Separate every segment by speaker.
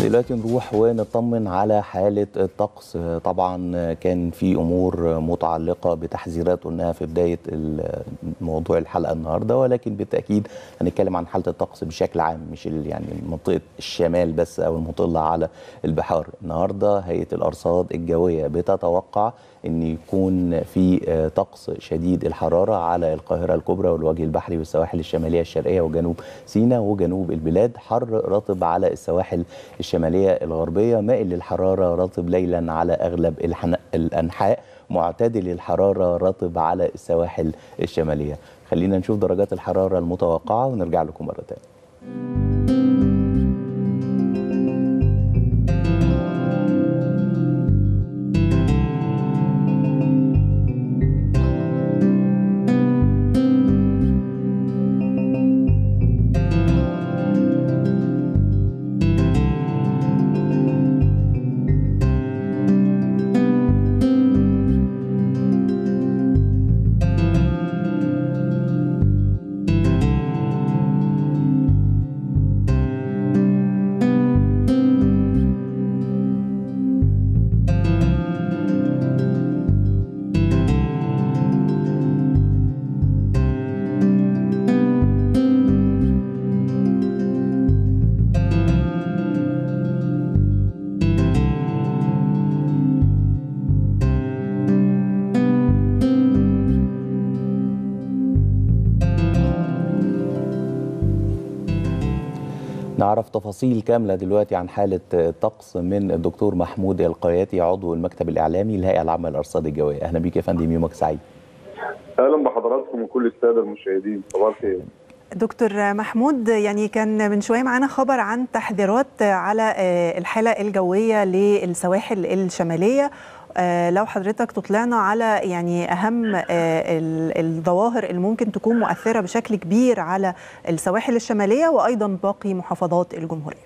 Speaker 1: دلوقتي نروح ونطمن على حالة الطقس طبعا كان في أمور متعلقة بتحذيرات قلناها في بداية موضوع الحلقة النهاردة ولكن بالتأكيد هنتكلم عن حالة الطقس بشكل عام مش يعني منطقة الشمال بس أو المطلة على البحار النهاردة هيئة الأرصاد الجوية بتتوقع ان يكون في طقس شديد الحراره على القاهره الكبرى والوجه البحري والسواحل الشماليه الشرقيه وجنوب سيناء وجنوب البلاد حر رطب على السواحل الشماليه الغربيه مائل للحراره رطب ليلا على اغلب الانحاء معتدل الحراره رطب على السواحل الشماليه خلينا نشوف درجات الحراره المتوقعه ونرجع لكم مره ثانيه نعرف تفاصيل كاملة دلوقتي عن حالة الطقس من الدكتور محمود القياتي عضو المكتب الإعلامي للهيئة العامة للأرصاد الجوية أهلا بيك يا فندم يومك سعيد
Speaker 2: أهلا بحضراتكم وكل السادة المشاهدين صباح الخير
Speaker 3: دكتور محمود يعني كان من شويه معانا خبر عن تحذيرات على الحاله الجويه للسواحل الشماليه لو حضرتك تطلعنا على يعني اهم الظواهر اللي ممكن تكون مؤثره بشكل كبير على السواحل الشماليه وايضا باقي محافظات الجمهوريه.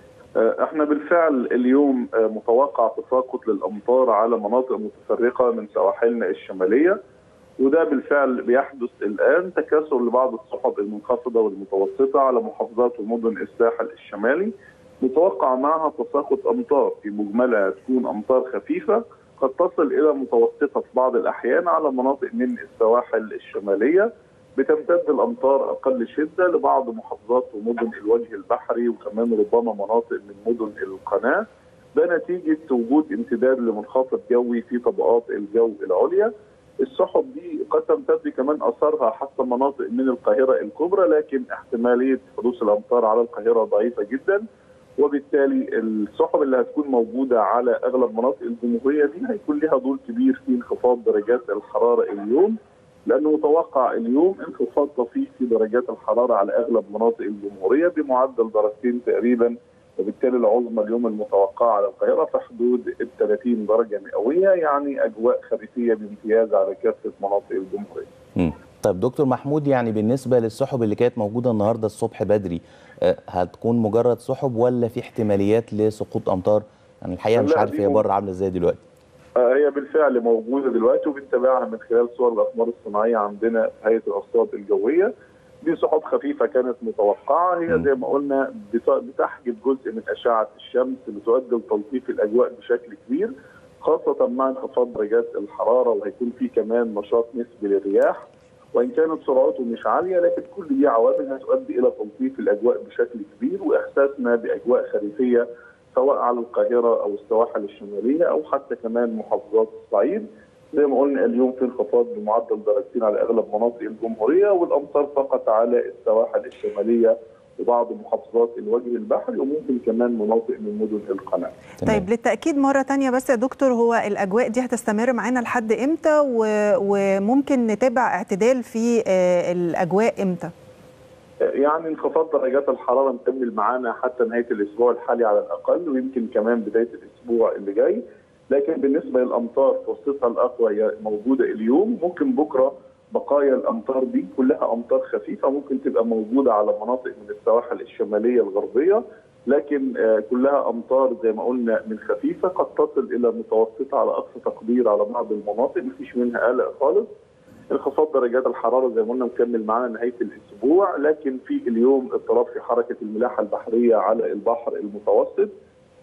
Speaker 2: احنا بالفعل اليوم متوقع تساقط للامطار على مناطق متفرقه من سواحلنا الشماليه وده بالفعل بيحدث الان تكاثر لبعض السحب المنخفضه والمتوسطه على محافظات ومدن الساحل الشمالي متوقع معها تساقط امطار في مجملها تكون امطار خفيفه قد تصل الى متوسطه في بعض الاحيان على مناطق من السواحل الشماليه بتمتد الامطار اقل شده لبعض محافظات ومدن الوجه البحري وكمان ربما مناطق من مدن القناه ده نتيجه وجود امتداد لمنخفض جوي في طبقات الجو العليا السحب دي قد تمتد كمان اثرها حتى مناطق من القاهره الكبرى لكن احتماليه حدوث الامطار على القاهره ضعيفه جدا وبالتالي السحب اللي هتكون موجوده على اغلب مناطق الجمهوريه دي هيكون لها دور كبير في انخفاض درجات الحراره اليوم لانه متوقع اليوم انخفاض طفيف في درجات الحراره على اغلب مناطق الجمهوريه بمعدل درجتين تقريبا وبالتالي العظمى اليوم المتوقعه على القاهره في حدود ال 30 درجه مئويه يعني اجواء خريفيه بامتياز على كافه مناطق الجمهوريه.
Speaker 1: م. طيب دكتور محمود يعني بالنسبه للسحب اللي كانت موجوده النهارده الصبح بدري هتكون مجرد سحب ولا في احتماليات لسقوط امطار؟ يعني الحقيقه مش عارف هي بره عامله ازاي دلوقتي.
Speaker 2: هي بالفعل موجوده دلوقتي وبنتابعها من خلال صور الاقمار الصناعيه عندنا في هيئه الارصاد الجويه. دي سحب خفيفه كانت متوقعه هي زي ما قلنا بتحجب جزء من اشعه الشمس بتؤدي لتلطيف الاجواء بشكل كبير خاصه مع انخفاض درجات الحراره وهيكون في كمان نشاط نسبي للرياح وان كانت سرعته مش عاليه لكن كل دي عوامل هتؤدي الى تلطيف الاجواء بشكل كبير واحساسنا باجواء خريفيه سواء على القاهره او السواحل الشماليه او حتى كمان محافظات الصعيد زي ما قلنا اليوم في انخفاض بمعدل درجتين على اغلب مناطق الجمهوريه والامطار فقط على السواحل الشماليه وبعض محافظات الوجه البحري وممكن كمان مناطق من مدن القناه.
Speaker 3: طيب للتاكيد مره ثانيه بس يا دكتور هو الاجواء دي هتستمر معانا لحد امتى وممكن نتابع اعتدال في الاجواء امتى؟
Speaker 2: يعني انخفاض درجات الحراره مكمل معانا حتى نهايه الاسبوع الحالي على الاقل ويمكن كمان بدايه الاسبوع اللي جاي لكن بالنسبه للامطار فرصتها الاقوى هي موجوده اليوم ممكن بكره بقايا الامطار دي كلها امطار خفيفه ممكن تبقى موجوده على مناطق من السواحل الشماليه الغربيه لكن كلها امطار زي ما قلنا من خفيفه قد تصل الى متوسطه على اقصى تقدير على بعض المناطق مفيش منها قلق خالص انخفاض درجات الحراره زي ما قلنا مكمل معانا نهايه الاسبوع لكن في اليوم اضطراب في حركه الملاحه البحريه على البحر المتوسط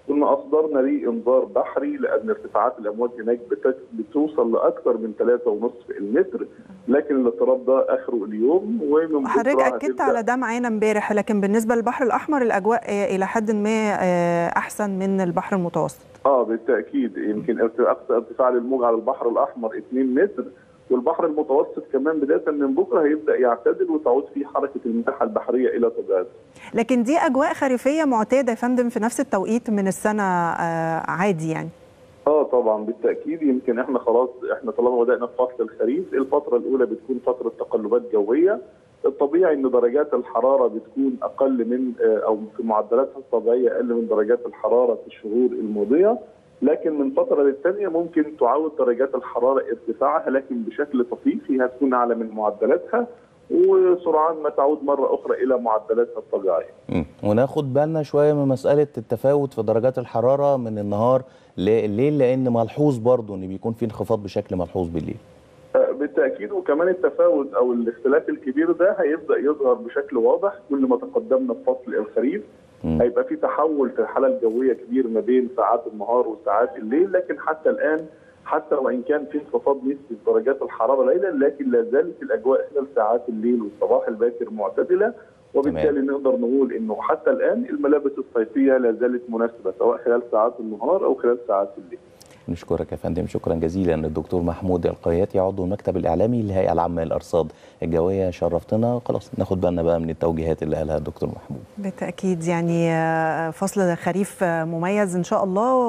Speaker 2: كنا اصدرنا ليه انذار بحري لان ارتفاعات الامواج هناك بتك- بتوصل لاكثر من 3.5 المتر لكن الاضطراب ده اخره اليوم ومن
Speaker 3: حضرتك
Speaker 2: بكرة
Speaker 3: اكدت
Speaker 2: هتبدأ-
Speaker 3: على ده معانا امبارح لكن بالنسبه للبحر الاحمر الاجواء آه، الى حد ما آه، احسن من البحر المتوسط
Speaker 2: اه بالتاكيد يمكن ارتفاع اقصى ارتفاع للموج على البحر الاحمر 2 متر والبحر المتوسط كمان بدايه من بكره هيبدا يعتدل وتعود فيه حركه الملاحه البحريه الى طبيعتها.
Speaker 3: لكن دي اجواء خريفيه معتاده يا فندم في نفس التوقيت من السنه آه، عادي يعني
Speaker 2: اه طبعا بالتاكيد يمكن احنا خلاص احنا طالما بدانا في فصل الخريف الفتره الاولى بتكون فتره تقلبات جويه الطبيعي ان درجات الحراره بتكون اقل من آه، او في معدلاتها الطبيعيه اقل من درجات الحراره في الشهور الماضيه لكن من فتره للتانيه ممكن تعود درجات الحراره ارتفاعها لكن بشكل طفيف هي هتكون اعلى من معدلاتها وسرعان ما تعود مره اخرى الى معدلاتها الطبيعيه.
Speaker 1: مم. وناخد بالنا شويه من مساله التفاوت في درجات الحراره من النهار لليل لان ملحوظ برضو ان بيكون في انخفاض بشكل ملحوظ بالليل
Speaker 2: بالتاكيد وكمان التفاوت او الاختلاف الكبير ده هيبدا يظهر بشكل واضح كل ما تقدمنا في فصل الخريف
Speaker 1: مم.
Speaker 2: هيبقى في تحول في الحاله الجويه كبير ما بين ساعات النهار وساعات الليل لكن حتى الان حتى وان كان في انخفاض نسبي في درجات الحراره ليلا لكن لا زالت الاجواء خلال ساعات الليل والصباح الباكر معتدله وبالتالي نقدر نقول انه حتى الان الملابس الصيفيه لا زالت مناسبه سواء خلال ساعات النهار او خلال ساعات الليل.
Speaker 1: نشكرك يا فندم شكرا جزيلا الدكتور محمود القياتي عضو المكتب الاعلامي للهيئه العامه للارصاد الجويه شرفتنا خلاص ناخد بالنا بقى من التوجيهات اللي قالها الدكتور محمود
Speaker 3: بالتاكيد يعني آه، فصل خريف آه، مميز ان شاء الله